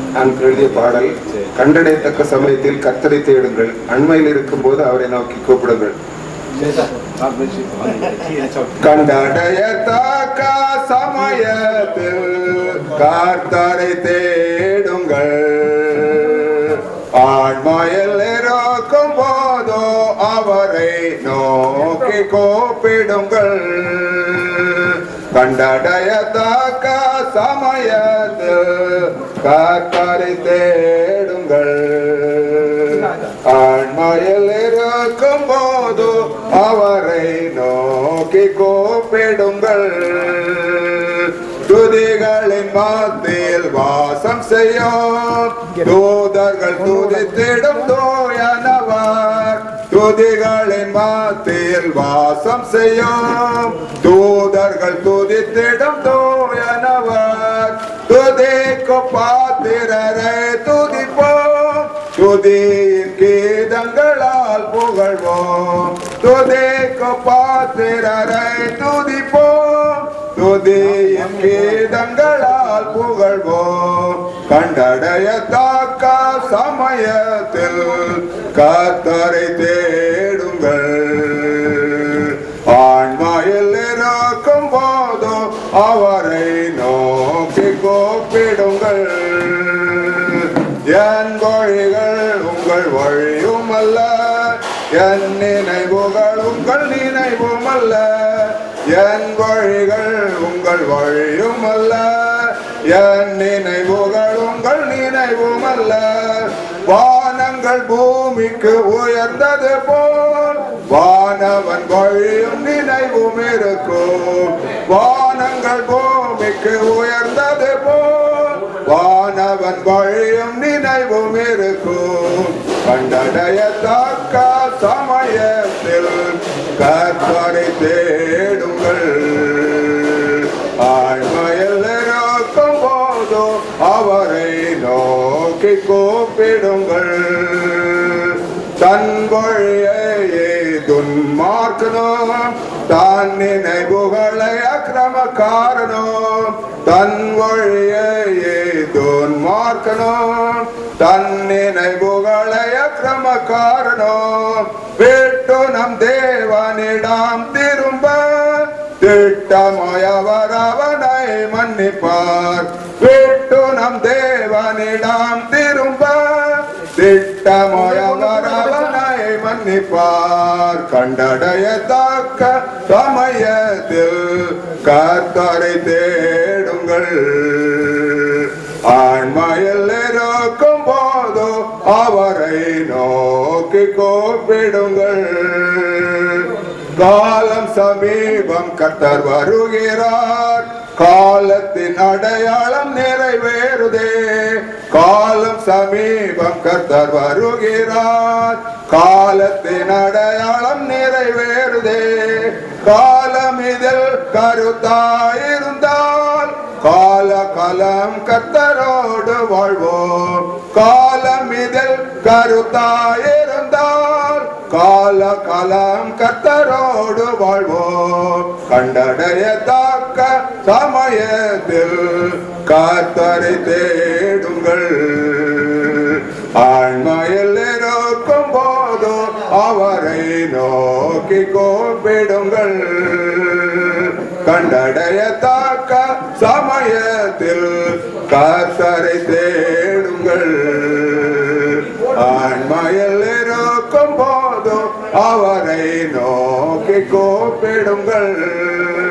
நான் எழுதிய பாடல் கண்டடையத்தக்க சமயத்தில் கத்தரை தேடுங்கள் அண்மையில் இருக்கும்போது அவரை நோக்கி கூப்பிடுங்கள் கண்டடையத்தக்க சமயத்தில் கர்த்தரை தேடுங்கள் ஆண்மையில் இருக்கும் போதோ அவரை நோக்கி கூப்பிடுங்கள் கண்டடையத்தக்க சமயத்தில் கர்த்தரை தேடுங்கள் ஆண்மையில் இருக்கும் போது அவரை நோக்கி கூப்பிடுங்கள் துதிகளின் மத்தியில் வாசம் செய்யும் தூதர்கள் துதித்திடும் தோயனவர் துதிகளின் மத்தியில் வாசம் செய்யும் தூதர்கள் துதித்திடும் தோயனவர் துதிக்கு பாத்திரரை துதிப்போம் துதியின் கீதங்களால் புகழ்வோம் துதிக்கு பாத்திரரை துதிப்போம் துதியின் கீதங்களால் புகழ்வோம் கண்டடையத்தக்க சமயத்தில் கத்தரை தேடுங்கள் ஆண்மையில் இருக்கும் போதும் அவரை நோக்கி கூப்பிடுங்கள் என் வழிகள் உங்கள் வழியும் அல்ல என் நினைவுகள் உங்கள் நினைவும் அல்ல என் வழிகள் உங்கள் வழியும் அல்ல என் நினைவுகள் உங்கள் நினைவும் அல்ல வானங்கள் பூமிக்கு உயர்ந்தது போல் வானவன் வழியும் நினைவும் இருக்கும் வானங்கள் பூமிக்கு உயர்ந்தது போல் வானவன் வழியும் நினைவும் இருக்கும் கண்டடையத்தக்க சமயத்தில் கற்பனை தேடுங்கள் ஆழ்மையில் இருக்கும் போதோ அவரை நோக்கி கூப்பிடுங்கள் தன் வழியை துன்மார்க்கனோ தான் நினைவுகளை அக்கிரமக்காரனோ தன் வழியை துன்மார்க்கனோ தன் நினைவுகளை அக்கிரமக்காரனோ விட்டு நம் தேவனிடம் திரும்ப திட்டமாய் அவர் அவனை மன்னிப்பார் விட்டு நம் தேவனிடம் திரும்ப திட்டமாய் அவர் அவனை மன்னிப்பார் கண்டடையத்தக்க சமயத்தில் கர்த்தரை தேடுங்கள் ஆண்மையில் இருக்கும் போதோ அவரை நோக்கி கூப்பிடுங்கள் காலம் சமீபம் கத்தர் வருகிறார் காலத்தின் அடையாளம் நிறைவேறுதே காலம் சமீபம் கத்தர் வருகிறார் காலத்தின் அடையாளம் நிறைவேறுதே காலம் இதில் கருத்தாயிருந்தால் கால காலம் கத்தரோடு வாழ்வோம் காலம் இதில் கருத்தாயிருந்தால் கால காலம் கத்தரோடு வாழ்வோம் கண்டடையத்தக்க சமயத்தில் கத்தரை தேடுங்கள் ஆண்மையில் இருக்கும் போது அவரை நோக்கி கூப்பிடுங்கள் கண்டடையத்தக்க சமயத்தில் கத்தரை தேடுங்கள் ஆண்மையில் இருக்கும் போதும் அவரை நோக்கி கூப்பிடுங்கள்